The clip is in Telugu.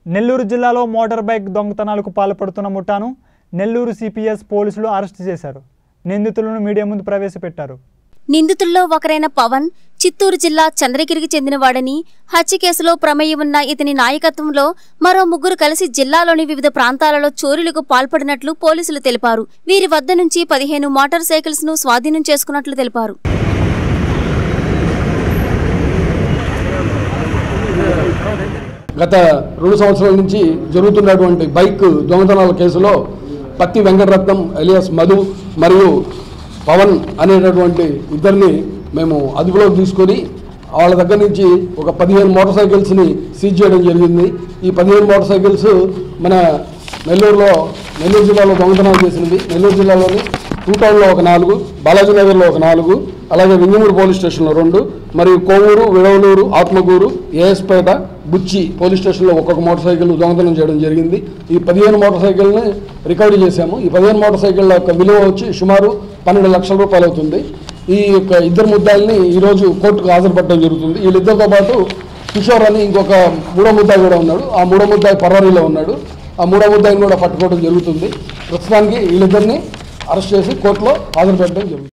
నెల్లూరు జిల్లాలో మోటార్ బైక్ దొంగతనాలకు పాల్పడుతున్న ముఠాను నెల్లూరు సిపిఎస్ పోలీసులు అరెస్ట్ చేశారు నిందితులను మీడియా ముందు ప్రవేశపెట్టారు నిందితుల్లో ఒకరైన పవన్ చిత్తూరు జిల్లా చంద్రగిరికి చెందినవాడని హత్య కేసులో ప్రమేయం ఉన్న ఇతని నాయకత్వంలో మరో ముగ్గురు కలిసి జిల్లాలోని వివిధ ప్రాంతాలలో చోరీలకు పాల్పడినట్లు పోలీసులు తెలిపారు వీరి వద్ద నుంచి పదిహేను మోటార్ సైకిల్స్ ను స్వాధీనం చేసుకున్నట్లు తెలిపారు గత రెండు సంవత్సరాల నుంచి జరుగుతున్నటువంటి బైక్ దొంగతనాల కేసులో పత్తి వెంకటరత్నం ఎలియాస్ మధు మరియు పవన్ అనేటటువంటి ఇద్దరిని మేము అదుపులోకి తీసుకొని వాళ్ళ దగ్గర నుంచి ఒక పదిహేను మోటార్ సైకిల్స్ని సీజ్ చేయడం జరిగింది ఈ పదిహేను మోటార్ సైకిల్స్ మన నెల్లూరులో నెల్లూరు జిల్లాలో దొంగతనాలు చేసినవి నెల్లూరు జిల్లాలోని టూ టౌన్లో ఒక నాలుగు బాలాజీ నగర్లో ఒక నాలుగు అలాగే వింజమూరు పోలీస్ స్టేషన్లో రెండు మరియు కోవూరు విడవలూరు ఆత్మకూరు ఏఎస్పేట బుచ్చి పోలీస్ స్టేషన్లో ఒక్కొక్క మోటార్ సైకిల్ దొంగతనం చేయడం జరిగింది ఈ పదిహేను మోటార్ సైకిల్ని రికవరీ చేశాము ఈ పదిహేను మోటార్ సైకిళ్ళ యొక్క విలువ వచ్చి సుమారు పన్నెండు లక్షల రూపాయలు అవుతుంది ఈ యొక్క ఇద్దరు ముద్దాయిల్ని ఈరోజు కోర్టుకు హాజరుపడడం జరుగుతుంది వీళ్ళిద్దరితో పాటు కిషోర్ అని ఇంకొక మూడో ముద్దాయి కూడా ఉన్నాడు ఆ మూడో ముద్దాయి పరారీలో ఉన్నాడు ఆ మూడో ముద్దాయిని కూడా పట్టుకోవడం జరుగుతుంది ప్రస్తుతానికి వీళ్ళిద్దరిని అరెస్ట్ చేసి కోర్టులో హాజరుపెట్టడం జరుగుతుంది